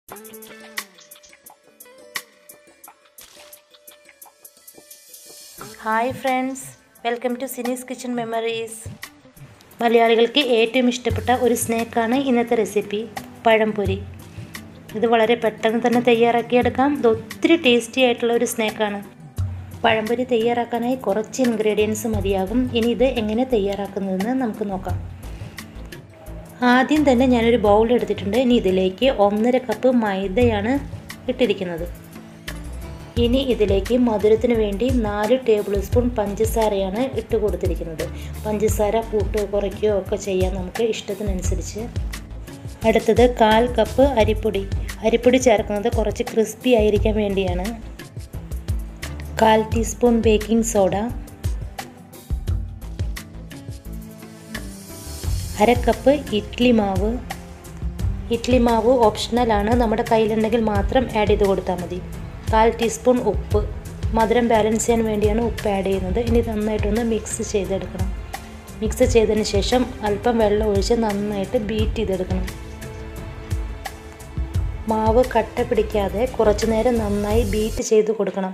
hi friends welcome to Sini's kitchen memories മലയാളികൾക്ക് ഏറ്റവും ഇഷ്ടപ്പെട്ട ഒരു സ്നാക്കാണ് ഇന്നത്തെ റെസിപ്പി പഴംപൊരി ഇത് വളരെ പെട്ടെന്ന് തന്നെ തയ്യാറാക്കിയെടുക്കാം ഇത് ഒത്തിരി ടേസ്റ്റി ആയിട്ടുള്ള ഒരു സ്നാക്കാണ് പഴംപൊരി തയ്യാറാക്കാനായി കുറച്ച് ഇൻഗ്രീഡിയൻസ് മതിയാകും ഇനി ഇത് എങ്ങനെ തയ്യാറാക്കുന്നതെന്ന് നമുക്ക് നോക്കാം ആദ്യം തന്നെ ഞാനൊരു ബൗൾ എടുത്തിട്ടുണ്ട് ഇനി ഇതിലേക്ക് ഒന്നര കപ്പ് മൈദയാണ് ഇട്ടിരിക്കുന്നത് ഇനി ഇതിലേക്ക് മധുരത്തിന് വേണ്ടി നാല് ടേബിൾ സ്പൂൺ പഞ്ചസാരയാണ് ഇട്ട് കൊടുത്തിരിക്കുന്നത് പഞ്ചസാര കൂട്ടുകയോ കുറയ്ക്കുകയോ ഒക്കെ ചെയ്യാം നമുക്ക് ഇഷ്ടത്തിനനുസരിച്ച് അടുത്തത് കാൽ കപ്പ് അരിപ്പൊടി അരിപ്പൊടി ചേർക്കുന്നത് കുറച്ച് ക്രിസ്പി ആയിരിക്കാൻ വേണ്ടിയാണ് കാൽ ടീസ്പൂൺ ബേക്കിംഗ് സോഡ അര കപ്പ് ഇഡ്ലി മാവ് ഇഡ്ലി മാവ് ഓപ്ഷണലാണ് നമ്മുടെ കയ്യിലുണ്ടെങ്കിൽ മാത്രം ആഡ് ചെയ്ത് കൊടുത്താൽ മതി കാൽ ടീസ്പൂൺ ഉപ്പ് മധുരം ബാലൻസ് ചെയ്യാൻ വേണ്ടിയാണ് ഉപ്പ് ആഡ് ചെയ്യുന്നത് ഇനി നന്നായിട്ടൊന്ന് മിക്സ് ചെയ്തെടുക്കണം മിക്സ് ചെയ്തതിന് ശേഷം അല്പം വെള്ളം ഒഴിച്ച് നന്നായിട്ട് ബീറ്റ് ചെയ്തെടുക്കണം മാവ് കട്ട പിടിക്കാതെ കുറച്ചു നേരം നന്നായി ബീറ്റ് ചെയ്ത് കൊടുക്കണം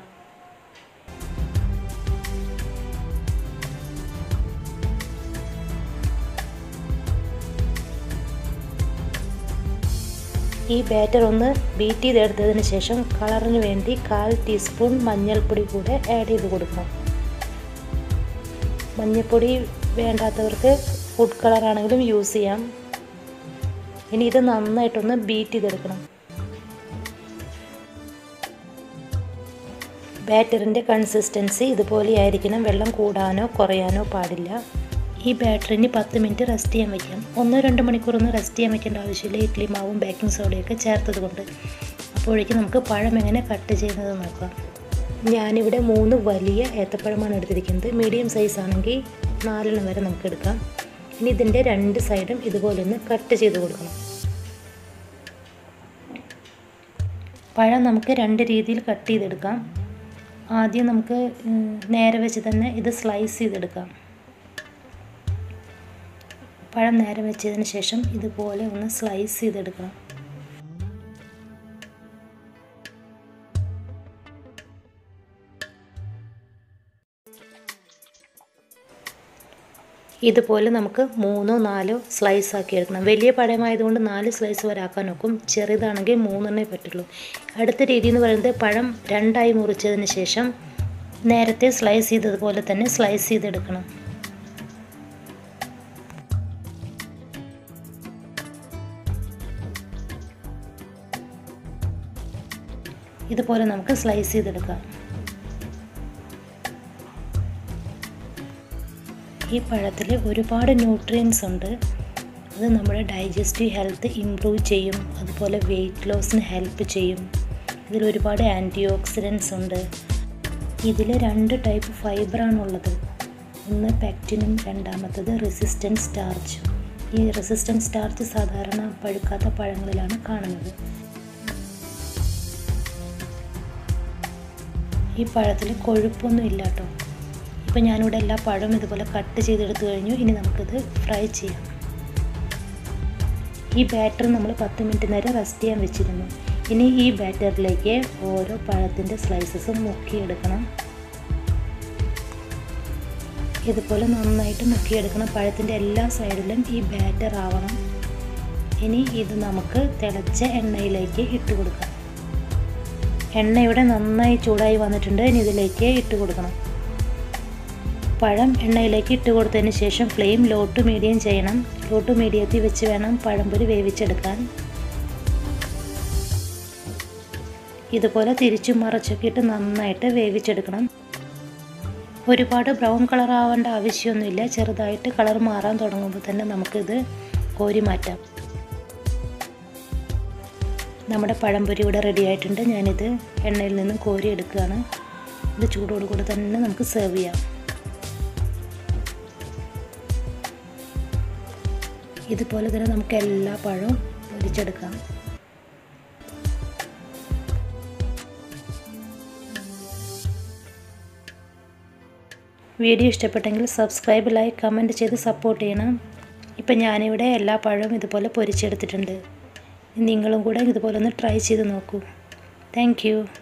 ഈ ബാറ്റർ ഒന്ന് ബീറ്റ് ചെയ്തെടുത്തതിന് ശേഷം കളറിന് വേണ്ടി കാൽ ടീസ്പൂൺ മഞ്ഞൾപ്പൊടി കൂടെ ആഡ് ചെയ്ത് കൊടുക്കണം മഞ്ഞൾപ്പൊടി വേണ്ടാത്തവർക്ക് ഫുഡ് കളറാണെങ്കിലും യൂസ് ചെയ്യാം ഇനി ഇത് നന്നായിട്ടൊന്ന് ബീറ്റ് ചെയ്തെടുക്കണം ബാറ്ററിൻ്റെ കൺസിസ്റ്റൻസി ഇതുപോലെ ആയിരിക്കണം വെള്ളം കൂടാനോ കുറയാനോ പാടില്ല ഈ ബാറ്ററിന് പത്ത് മിനിറ്റ് റെസ്റ്റ് ചെയ്യാൻ വയ്ക്കാം ഒന്നോ രണ്ടോ മണിക്കൂറൊന്നും റെസ്റ്റ് ചെയ്യാൻ വയ്ക്കേണ്ട ആവശ്യമില്ല ഇഡ്ലി മാവും ബേക്കിംഗ് സോഡയൊക്കെ ചേർത്തത് കൊണ്ട് അപ്പോഴേക്കും നമുക്ക് പഴം എങ്ങനെ കട്ട് ചെയ്യുന്നത് നോക്കാം ഞാനിവിടെ മൂന്ന് വലിയ ഏത്തപ്പഴമാണ് എടുത്തിരിക്കുന്നത് മീഡിയം സൈസ് ആണെങ്കിൽ നാലെണ്ണം വരെ നമുക്ക് എടുക്കാം ഇനി ഇതിൻ്റെ രണ്ട് സൈഡും ഇതുപോലെ ഒന്ന് കട്ട് ചെയ്ത് കൊടുക്കണം പഴം നമുക്ക് രണ്ട് രീതിയിൽ കട്ട് ചെയ്തെടുക്കാം ആദ്യം നമുക്ക് നേരെ വെച്ച് തന്നെ ഇത് സ്ലൈസ് ചെയ്തെടുക്കാം പഴം നേരെ വെച്ചതിന് ശേഷം ഇതുപോലെ ഒന്ന് സ്ലൈസ് ചെയ്തെടുക്കണം ഇതുപോലെ നമുക്ക് മൂന്നോ നാലോ സ്ലൈസ് ആക്കി എടുക്കണം വലിയ പഴമായതുകൊണ്ട് നാല് സ്ലൈസ് വരെ ആക്കാൻ നോക്കും ചെറുതാണെങ്കിൽ മൂന്നെണ്ണേ പറ്റുള്ളൂ അടുത്ത രീതി എന്ന് പറയുന്നത് പഴം രണ്ടായി മുറിച്ചതിന് ശേഷം നേരത്തെ സ്ലൈസ് ചെയ്തതുപോലെ തന്നെ സ്ലൈസ് ചെയ്തെടുക്കണം ഇതുപോലെ നമുക്ക് സ്ലൈസ് ചെയ്തെടുക്കാം ഈ പഴത്തിൽ ഒരുപാട് ന്യൂട്രിയൻസ് ഉണ്ട് അത് നമ്മുടെ ഡൈജസ്റ്റീവ് ഹെൽത്ത് ഇമ്പ്രൂവ് ചെയ്യും അതുപോലെ വെയിറ്റ് ലോസിന് ഹെൽപ്പ് ചെയ്യും ഇതിൽ ഒരുപാട് ആൻറ്റി ഓക്സിഡൻസ് ഉണ്ട് ഇതിൽ രണ്ട് ടൈപ്പ് ഫൈബറാണുള്ളത് ഒന്ന് പെക്റ്റിനും രണ്ടാമത്തത് റെസിസ്റ്റൻറ്റ് സ്റ്റാർച്ചും ഈ റെസിസ്റ്റൻറ്റ് സ്റ്റാർച്ച് സാധാരണ പഴുക്കാത്ത പഴങ്ങളിലാണ് കാണുന്നത് ഈ പഴത്തിൽ കൊഴുപ്പൊന്നും ഇല്ല കേട്ടോ ഇപ്പോൾ ഞാനിവിടെ എല്ലാ പഴവും ഇതുപോലെ കട്ട് ചെയ്തെടുത്തു കഴിഞ്ഞു ഇനി നമുക്കിത് ഫ്രൈ ചെയ്യാം ഈ ബാറ്റർ നമ്മൾ പത്ത് മിനിറ്റ് നേരം റെസ്റ്റ് ചെയ്യാൻ വെച്ചിരുന്നു ഇനി ഈ ബാറ്ററിലേക്ക് ഓരോ പഴത്തിൻ്റെ സ്ലൈസസും മുക്കിയെടുക്കണം ഇതുപോലെ നന്നായിട്ട് മുക്കിയെടുക്കണം പഴത്തിൻ്റെ എല്ലാ സൈഡിലും ഈ ബാറ്റർ ആവണം ഇനി ഇത് നമുക്ക് തിളച്ച എണ്ണയിലേക്ക് ഇട്ട് കൊടുക്കാം എണ്ണ ഇവിടെ നന്നായി ചൂടായി വന്നിട്ടുണ്ട് ഇനി ഇതിലേക്ക് ഇട്ട് കൊടുക്കണം പഴം എണ്ണയിലേക്ക് ഇട്ട് കൊടുത്തതിന് ശേഷം ഫ്ലെയിം ലോ ടു മീഡിയം ചെയ്യണം ലോ ടു മീഡിയത്തിൽ വെച്ച് വേണം പഴംപൊരി വേവിച്ചെടുക്കാൻ ഇതുപോലെ തിരിച്ചും മറച്ചൊക്കെ ഇട്ട് നന്നായിട്ട് വേവിച്ചെടുക്കണം ഒരുപാട് ബ്രൗൺ കളർ ആവേണ്ട ആവശ്യമൊന്നുമില്ല ചെറുതായിട്ട് കളർ മാറാൻ തുടങ്ങുമ്പോൾ തന്നെ നമുക്കിത് കോരി മാറ്റാം നമ്മുടെ പഴംപൊരി ഇവിടെ റെഡി ആയിട്ടുണ്ട് ഞാനിത് എണ്ണയിൽ നിന്നും കോരി എടുക്കുകയാണ് ഇത് ചൂടോടുകൂടി തന്നെ നമുക്ക് സെർവ് ചെയ്യാം ഇതുപോലെ തന്നെ നമുക്ക് എല്ലാ പഴവും പൊരിച്ചെടുക്കാം വീഡിയോ ഇഷ്ടപ്പെട്ടെങ്കിൽ സബ്സ്ക്രൈബ് ലൈക്ക് കമൻറ്റ് ചെയ്ത് സപ്പോർട്ട് ചെയ്യണം ഇപ്പം ഞാനിവിടെ എല്ലാ പഴവും ഇതുപോലെ പൊരിച്ചെടുത്തിട്ടുണ്ട് നിങ്ങളും കൂടെ ഇതുപോലെ ഒന്ന് ട്രൈ ചെയ്ത് നോക്കൂ താങ്ക്